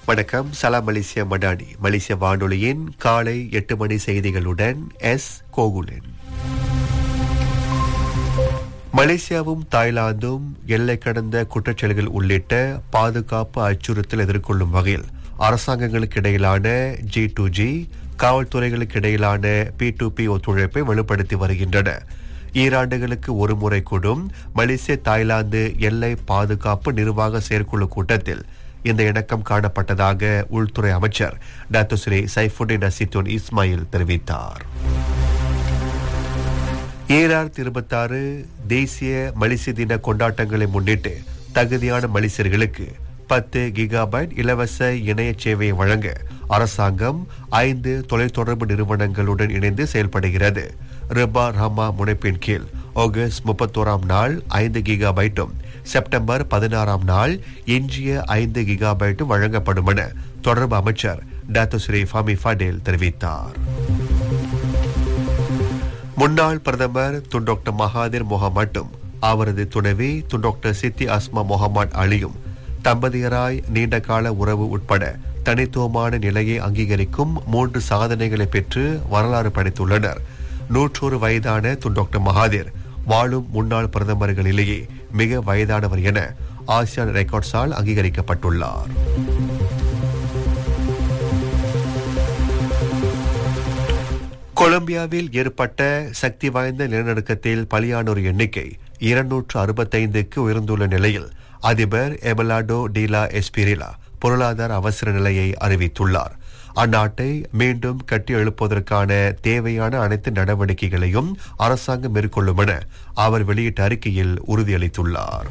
வணக்கம் சலாம் மலேசியா மடானி மலேசிய வானொலியின் காலை எட்டு மணி செய்திகளுடன் எஸ் கோகுலன் மலேசியாவும் தாய்லாந்தும் எல்லை கடந்த குற்றச்செயல்கள் உள்ளிட்ட பாதுகாப்பு அச்சுறுத்தல் எதிர்கொள்ளும் வகையில் அரசாங்கங்களுக்கு இடையிலான ஜி டு ஜி காவல்துறைகளுக்கு இடையிலான பி டு பி ஒத்துழைப்பை வலுப்படுத்தி வருகின்றன ஈராண்டுகளுக்கு ஒரு முறை கூடும் மலேசிய தாய்லாந்து எல்லை பாதுகாப்பு நிர்வாக செயற்குழு கூட்டத்தில் இந்த இணக்கம் காணப்பட்டதாக உள்துறை அமைச்சர் டாக்டர் ஸ்ரீ சைஃபுடின் அசித்துன் இஸ்மாயில் தெரிவித்தார் ஈராயிரத்தி இருபத்தாறு தேசிய மலிசி தின கொண்டாட்டங்களை முன்னிட்டு தகுதியான மலிசியர்களுக்கு பத்து கிகாபைட் இலவச இணைய சேவையை வழங்க அரசாங்கம் ஐந்து தொலைத்தொடர்பு நிறுவனங்களுடன் இணைந்து செயல்படுகிறது ரிபா ரஹ்மா முனைப்பின் கீழ் ஆகஸ்ட் முப்பத்தோராம் நாள் ஐந்து கிகாபைட்டும் செப்டம்பர் பதினாறாம் நாள் எஞ்சிய ஐந்து கிகாபைட்டும் வழங்கப்படும் என தொடர்பு அமைச்சர் டாக்டர் ஸ்ரீ ஃபமி ஃபடேல் தெரிவித்தார் முன்னாள் பிரதமர் துன் டாக்டர் மகாதீர் முகமட்டும் அவரது துணைவி துன் டாக்டர் சித்தி அஸ்மா முகமது அலியும் தம்பதியராய் நீண்டகால உறவு உட்பட தனித்துவமான நிலையை அங்கீகரிக்கும் மூன்று சாதனைகளை பெற்று வரலாறு படைத்துள்ளனர் நூற்றொரு வயதான துன் டாக்டர் மகாதீர் வாழும் முன்னாள் பிரதமர்களிலேயே மிக வயதானவர் என ஆசியான் ரெக்கார்ட்ஸால் அங்கீகரிக்கப்பட்டுள்ளார் கொலம்பியாவில் ஏற்பட்ட சக்தி வாய்ந்த நிலநடுக்கத்தில் பலியானோர் எண்ணிக்கை இருநூற்று அறுபத்தைந்துக்கு உயர்ந்துள்ள நிலையில் அதிபர் எபலாடோ டீலா எஸ்பிரிலா பொருளாதார அவசர நிலையை அறிவித்துள்ளார் அந்நாட்டை மீண்டும் கட்டி எழுப்புவதற்கான தேவையான அனைத்து நடவடிக்கைகளையும் அரசாங்கம் மேற்கொள்ளும் என அவர் வெளியிட்ட அறிக்கையில் உறுதியளித்துள்ளார்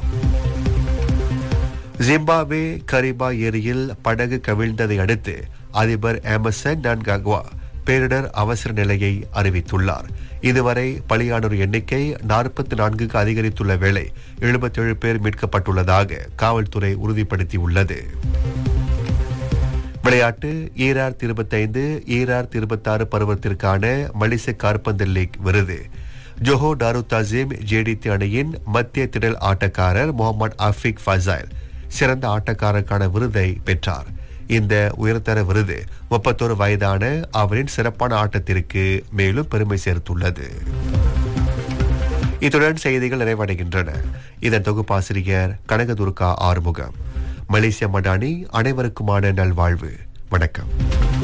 ஜிம்பாப்வே கரிபா ஏரியில் படகு கவிழ்ந்ததை அடுத்து அதிபர் எமர்சன் நன்காகுவா பேரிடர் அவசர நிலையை அறிவித்துள்ளார் இதுவரை பலியானோர் எண்ணிக்கை நாற்பத்தி நான்குக்கு அதிகரித்துள்ள வேளை எழுபத்தேழு பேர் மீட்கப்பட்டுள்ளதாக காவல்துறை உறுதிப்படுத்தியுள்ளது விளையாட்டு ஈராயிரத்தி இருபத்தைந்து ஈராயிரத்தி இருபத்தாறு பருவத்திற்கான மலிச கார்பந்து லீக் விருது ஜோஹோ டாரு தசீம் ஜேடிடி அணியின் மத்திய திடல் ஆட்டக்காரர் முகமது அஃபிக் ஃபசாயில் சிறந்த ஆட்டக்காரருக்கான விருதை பெற்றார் இந்த உயர்தர விருது முப்பத்தோரு வயதான அவரின் சிறப்பான ஆட்டத்திற்கு மேலும் பெருமை சேர்த்துள்ளது இத்துடன் செய்திகள் நிறைவடைகின்றன இதன் தொகுப்பாசிரியர் கனகதுர்கா ஆறுமுகம் மலேசிய மடானி அனைவருக்குமான நல்வாழ்வு வணக்கம்